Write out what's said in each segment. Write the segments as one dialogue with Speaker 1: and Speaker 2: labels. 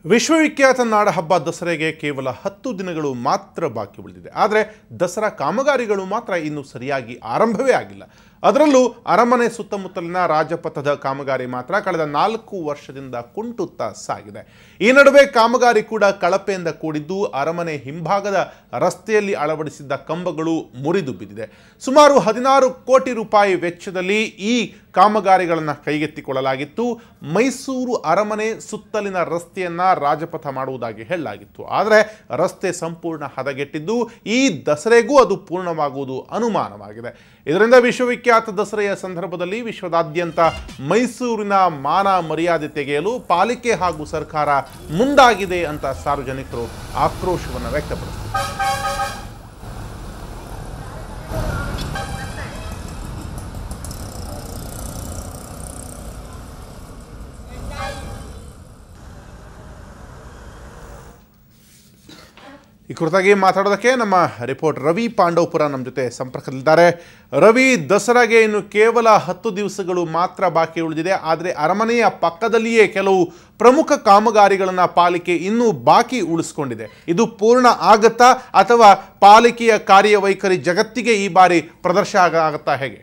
Speaker 1: ವಿಶ್ವವಿಖ್ಯಾತ ನಾಡಹಬ್ಬ ದಸರೆಗೆ ಕೇವಲ ಹತ್ತು ದಿನಗಳು ಮಾತ್ರ ಬಾಕಿ ಉಳಿದಿದೆ ಆದರೆ ದಸರಾ ಕಾಮಗಾರಿಗಳು ಮಾತ್ರ ಇನ್ನೂ ಸರಿಯಾಗಿ ಆರಂಭವೇ ಆಗಿಲ್ಲ ಅದರಲ್ಲೂ ಅರಮನೆ ಸುತ್ತಮುತ್ತಲಿನ ರಾಜಪಥದ ಕಾಮಗಾರಿ ಮಾತ್ರ ಕಳೆದ ನಾಲ್ಕು ವರ್ಷದಿಂದ ಕುಂಟುತ್ತಾ ಸಾಗಿದೆ ಈ ನಡುವೆ ಕಾಮಗಾರಿ ಕೂಡ ಕಳಪೆಯಿಂದ ಕೂಡಿದ್ದು ಅರಮನೆ ಹಿಂಭಾಗದ ರಸ್ತೆಯಲ್ಲಿ ಅಳವಡಿಸಿದ್ದ ಕಂಬಗಳು ಮುರಿದು ಬಿದ್ದಿದೆ ಸುಮಾರು ಹದಿನಾರು ಕೋಟಿ ರೂಪಾಯಿ ವೆಚ್ಚದಲ್ಲಿ ಈ ಕಾಮಗಾರಿಗಳನ್ನು ಕೈಗೆತ್ತಿಕೊಳ್ಳಲಾಗಿತ್ತು ಮೈಸೂರು ಅರಮನೆ ಸುತ್ತಲಿನ ರಸ್ತೆಯನ್ನ ರಾಜಪಥ ಮಾಡುವುದಾಗಿ ಹೇಳಲಾಗಿತ್ತು ಆದರೆ ರಸ್ತೆ ಸಂಪೂರ್ಣ ಹದಗೆಟ್ಟಿದ್ದು ಈ ದಸರೆಗೂ ಅದು ಪೂರ್ಣವಾಗುವುದು ಅನುಮಾನವಾಗಿದೆ ಇದರಿಂದ ವಿಶ್ವವಿಖ್ಯಾತ ದಸರೆಯ ಸಂದರ್ಭದಲ್ಲಿ ವಿಶ್ವದಾದ್ಯಂತ ಮೈಸೂರಿನ ಮಾನ ಮರ್ಯಾದೆ ತೆಗೆಯಲು ಪಾಲಿಕೆ ಹಾಗೂ ಸರ್ಕಾರ ಮುಂದಾಗಿದೆ ಅಂತ ಸಾರ್ವಜನಿಕರು ಆಕ್ರೋಶವನ್ನು ವ್ಯಕ್ತಪಡಿಸಿದರು ಈ ಕುರಿತಾಗಿ ಮಾತಾಡೋದಕ್ಕೆ ನಮ್ಮ ರಿಪೋರ್ಟ್ ರವಿ ಪಾಂಡವಪುರ ನಮ್ಮ ಜೊತೆ ಸಂಪರ್ಕದಲ್ಲಿದ್ದಾರೆ ರವಿ ದಸರಾಗೆ ಇನ್ನು ಕೇವಲ ಹತ್ತು ದಿವಸಗಳು ಮಾತ್ರ ಬಾಕಿ ಉಳಿದಿದೆ ಆದರೆ ಅರಮನೆಯ ಪಕ್ಕದಲ್ಲಿಯೇ ಕೆಲವು ಪ್ರಮುಖ ಕಾಮಗಾರಿಗಳನ್ನು ಪಾಲಿಕೆ ಇನ್ನೂ ಬಾಕಿ ಉಳಿಸ್ಕೊಂಡಿದೆ ಇದು ಪೂರ್ಣ ಆಗತ್ತಾ ಅಥವಾ ಪಾಲಿಕೆಯ ಕಾರ್ಯವೈಖರಿ ಜಗತ್ತಿಗೆ ಈ ಬಾರಿ ಪ್ರದರ್ಶನ ಆಗ ಆಗತ್ತಾ ಹೇಗೆ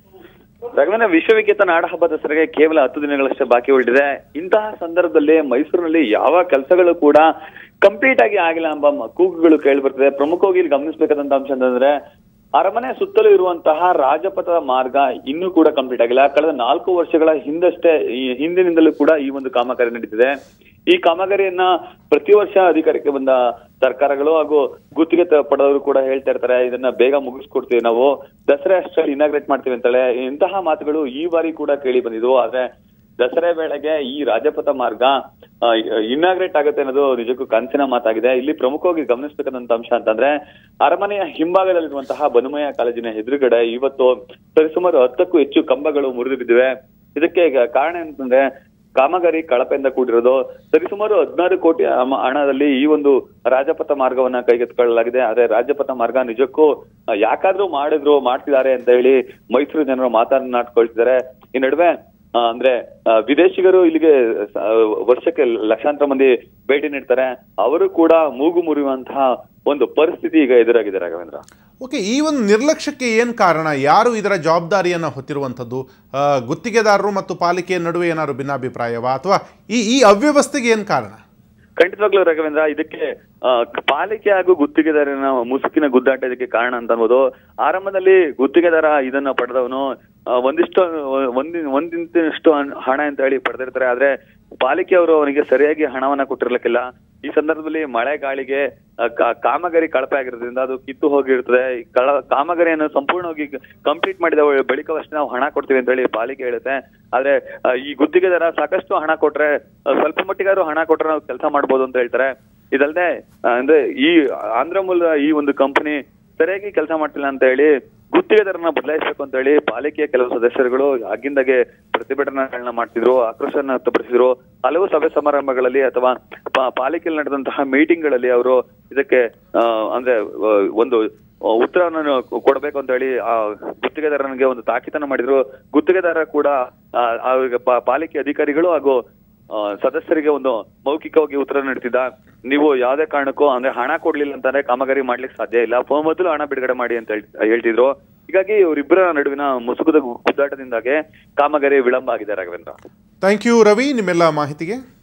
Speaker 2: ರಘುವನ ವಿಶ್ವವಿಖ್ಯಾತ ನಾಡಹಬ್ಬ ದಸರೆಗೆ ಕೇವಲ ಹತ್ತು ದಿನಗಳಷ್ಟೇ ಬಾಕಿ ಉಳಿದಿದೆ ಇಂತಹ ಸಂದರ್ಭದಲ್ಲಿ ಮೈಸೂರಿನಲ್ಲಿ ಯಾವ ಕೆಲಸಗಳು ಕೂಡ ಕಂಪ್ಲೀಟ್ ಆಗಿ ಆಗಿಲ್ಲ ಎಂಬ ಮ- ಕೂಗುಗಳು ಕೇಳಿ ಬರ್ತದೆ ಪ್ರಮುಖವಾಗಿ ಇಲ್ಲಿ ಗಮನಿಸಬೇಕಾದಂತ ಅಂಶ ಅಂತಂದ್ರೆ ಅರಮನೆ ಸುತ್ತಲೂ ಇರುವಂತಹ ರಾಜಪಥದ ಮಾರ್ಗ ಇನ್ನೂ ಕೂಡ ಕಂಪ್ಲೀಟ್ ಆಗಿಲ್ಲ ಕಳೆದ ನಾಲ್ಕು ವರ್ಷಗಳ ಹಿಂದಷ್ಟೇ ಈ ಹಿಂದಿನಿಂದಲೂ ಕೂಡ ಈ ಒಂದು ಕಾಮಗಾರಿ ನಡೀತಿದೆ ಈ ಕಾಮಗಾರಿಯನ್ನ ಪ್ರತಿ ವರ್ಷ ಅಧಿಕಾರಕ್ಕೆ ಬಂದ ಸರ್ಕಾರಗಳು ಹಾಗೂ ಗುತ್ತಿಗೆ ತ- ಪಡೆದವರು ಕೂಡ ಹೇಳ್ತಾ ಇರ್ತಾರೆ ಇದನ್ನ ಬೇಗ ಮುಗಿಸ್ಕೊಡ್ತೀವಿ ನಾವು ದಸರಾ ಅಷ್ಟರಲ್ಲಿ ಇನಾಗ್ರೇಟ್ ಮಾಡ್ತೀವಿ ಅಂತೇಳಿ ಇಂತಹ ಮಾತುಗಳು ಈ ಬಾರಿ ಕೂಡ ಕೇಳಿ ಬಂದಿದ್ವು ಆದ್ರೆ ದಸರಾ ವೇಳೆಗೆ ಈ ರಾಜಪಥ ಮಾರ್ಗ ಇನಾಗ್ರೇಟ್ ಆಗುತ್ತೆ ಅನ್ನೋದು ನಿಜಕ್ಕೂ ಕನಸಿನ ಮಾತಾಗಿದೆ ಇಲ್ಲಿ ಪ್ರಮುಖವಾಗಿ ಗಮನಿಸಬೇಕಾದಂತ ಅಂಶ ಅಂತಂದ್ರೆ ಅರಮನೆಯ ಹಿಂಭಾಗದಲ್ಲಿರುವಂತಹ ಬನುಮಯ ಕಾಲೇಜಿನ ಎದುರುಗಡೆ ಇವತ್ತು ಸರಿಸುಮಾರು ಹತ್ತಕ್ಕೂ ಹೆಚ್ಚು ಕಂಬಗಳು ಮುರಿದು ಬಿದ್ದಿವೆ ಇದಕ್ಕೆ ಈಗ ಕಾರಣ ಏನಂತಂದ್ರೆ ಕಾಮಗಾರಿ ಕಳಪೆಯಿಂದ ಕೂಡಿರೋದು ಸರಿಸುಮಾರು ಹದಿನಾರು ಕೋಟಿ ಹಮ- ಹಣದಲ್ಲಿ ಈ ಒಂದು ರಾಜಪಥ ಮಾರ್ಗವನ್ನ ಕೈಗೆತ್ತಿಕೊಳ್ಳಲಾಗಿದೆ ಆದ್ರೆ ರಾಜಪಥ ಮಾರ್ಗ ನಿಜಕ್ಕೂ ಆ, ಯಾಕಾದ್ರೂ ಮಾಡಿದ್ರು ಮಾಡ್ತಿದ್ದಾರೆ ಅಂತ ಹೇಳಿ ಮೈಸೂರು ಜನರು ಮಾತನಾಡ್ಕೊಳ್ತಿದ್ದಾರೆ ಈ ನಡುವೆ ಆ, ಅಂದ್ರೆ ಆ, ವಿದೇಶಿಗರು ಇಲ್ಲಿಗೆ ಸ- ವರ್ಷಕ್ಕೆ ಲಕ್ಷಾಂತರ ಮಂದಿ ಭೇಟಿ ನೀಡ್ತಾರೆ ಅವರು ಕೂಡ ಮೂಗು ಮುರಿಯುವಂತಹ ಒಂದು ಪರಿಸ್ಥಿತಿ ಈಗ ಎದುರಾಗಿದೆ ರಾಘವೇಂದ್ರ
Speaker 1: ಓಕೆ ಈ ಒಂದು ನಿರ್ಲಕ್ಷ್ಯಕ್ಕೆ ಏನು ಕಾರಣ ಯಾರು ಇದರ ಜವಾಬ್ದಾರಿಯನ್ನು ಹೊತ್ತಿರುವಂಥದ್ದು ಆ, ಗುತ್ತಿಗೆದಾರರು ಮತ್ತು ಪಾಲಿಕೆಯ ನಡುವೆ ಏನಾದ್ರು ಭಿನ್ನಾಭಿಪ್ರಾಯವಾ ಅಥವಾ ಈ ಈ ಅವ್ಯವಸ್ಥೆಗೆ ಏನು ಕಾರಣ
Speaker 2: ಖಂಡಿತವಾಗ್ಲೂ ರಾಘವೇಂದ್ರ ಇದಕ್ಕೆ ಆ, ಪಾಲಿಕೆ ಹಾಗೂ ಗುತ್ತಿಗೆದಾರನ ಮುಸುಕಿನ ಗುದ್ದಾಟ ಇದಕ್ಕೆ ಕಾರಣ ಅಂತ ಅನ್ಬೋದು ಆರಂಭದಲ್ಲಿ ಗುತ್ತಿಗೆದಾರ ಇದನ್ನ ಪಡೆದವನು ಆ, ಒಂದಿಷ್ಟು ಒಂದಿ ಒಂದಿಂತಿನಷ್ಟು ಹಣ- ಹಣ ಅಂತ ಹೇಳಿ ಪಡೆದಿರ್ತಾರೆ ಆದ್ರೆ ಪಾಲಿಕೆಯವರು ಅವನಿಗೆ ಸರಿಯಾಗಿ ಹಣವನ್ನ ಕೊಟ್ಟಿರ್ಲಿಕ್ಕಿಲ್ಲ ಈ ಸಂದರ್ಭದಲ್ಲಿ ಮಳೆ ಗಾಳಿಗೆ ಆ, ಕಾ- ಕಾಮಗಾರಿ ಕಳಪೆ ಆಗಿರೋದ್ರಿಂದ ಅದು ಕಿತ್ತು ಹೋಗಿರ್ತದೆ ಈ ಕಳ ಕಾಮಗಾರಿಯನ್ನು ಸಂಪೂರ್ಣವಾಗಿ ಕಂಪ್ಲೀಟ್ ಮಾಡಿದ ಬಳಿಕವಷ್ಟೇ ನಾವು ಹಣ ಕೊಡ್ತೀವಿ ಅಂತ ಹೇಳಿ ಪಾಲಿಕೆ ಹೇಳುತ್ತೆ ಆದ್ರೆ ಆ, ಈ ಗುತ್ತಿಗೆದಾರ ಸಾಕಷ್ಟು ಹಣ ಕೊಟ್ರೆ ಆ, ಸ್ವಲ್ಪ ಮಟ್ಟಿಗಾದ್ರು ಹಣ ಕೊಟ್ರೆ ನಾವು ಕೆಲಸ ಮಾಡ್ಬೋದು ಅಂತ ಹೇಳ್ತಾರೆ ಇದಲ್ಲದೆ ಅಂದ್ರೆ ಈ ಆಂಧ್ರ ಮೂಲದ ಈ ಒಂದು ಕಂಪನಿ ಸರಿಯಾಗಿ ಕೆಲಸ ಮಾಡ್ತಿಲ್ಲ ಅಂತ ಹೇಳಿ ಗುತ್ತಿಗೆದಾರನ ಬದಲಾಯಿಸಬೇಕು ಅಂತ ಹೇಳಿ ಪಾಲಿಕೆಯ ಕೆಲವು ಸದಸ್ಯರುಗಳು ಆಗಿಂದಾಗೆ ಪ್ರತಿಭಟನೆಗಳನ್ನ ಮಾಡ್ತಿದ್ರು ಆಕ್ರೋಶನ ವ್ಯಕ್ತಪಡಿಸಿದ್ರು ಹಲವು ಸಭೆ ಸಮಾರಂಭಗಳಲ್ಲಿ ಅಥವಾ ಪಾ- ಪಾಲಿಕೆಯಲ್ಲಿ ನಡೆದಂತಹ ಮೀಟಿಂಗ್ಗಳಲ್ಲಿ ಅವರು ಇದಕ್ಕೆ ಆ, ಅಂದ್ರೆ ಆ, ಒಂದು ಆ, ಉತ್ತರವನ್ನು ಕೊಡಬೇಕು ಅಂತ ಹೇಳಿ ಆ ಗುತ್ತಿಗೆದಾರನಿಗೆ ಒಂದು ತಾಕೀತನ್ನ ಮಾಡಿದ್ರು ಗುತ್ತಿಗೆದಾರ ಕೂಡ ಆ, ಅವ್ರಿಗೆ ಪಾ- ಪಾಲಿಕೆ ಅಧಿಕಾರಿಗಳು ಹಾಗೂ ಆ, ಸದಸ್ಯರಿಗೆ ಒಂದು ಮೌಖಿಕವಾಗಿ ಉತ್ತರ ನೀಡ್ತಿದ್ದ ನೀವು ಯಾವುದೇ ಕಾರಣಕ್ಕೂ ಅಂದ್ರೆ ಹಣ ಕೊಡ್ಲಿಲ್ಲ ಅಂತಂದ್ರೆ ಕಾಮಗಾರಿ ಮಾಡ್ಲಿಕ್ಕೆ ಸಾಧ್ಯ ಇಲ್ಲ ಫೋ- ಮೊದಲು ಹಣ ಬಿಡುಗಡೆ ಮಾಡಿ ಅಂತ ಹೇಳ್- ಹೇಳ್ತಿದ್ರು ಹೀಗಾಗಿ ಇವರಿಬ್ಬರ ನಡುವಿನ ಮುಸುಕದ ಗುದ್ದಾಟದಿಂದಾಗೆ ಕಾಮಗಾರಿ ವಿಳಂಬ ಆಗಿದೆ ರಾಘವೇಂದ್ರ
Speaker 1: ಥ್ಯಾಂಕ್ ಯು ರವಿ ನಿಮ್ಮೆಲ್ಲ ಮಾಹಿತಿಗೆ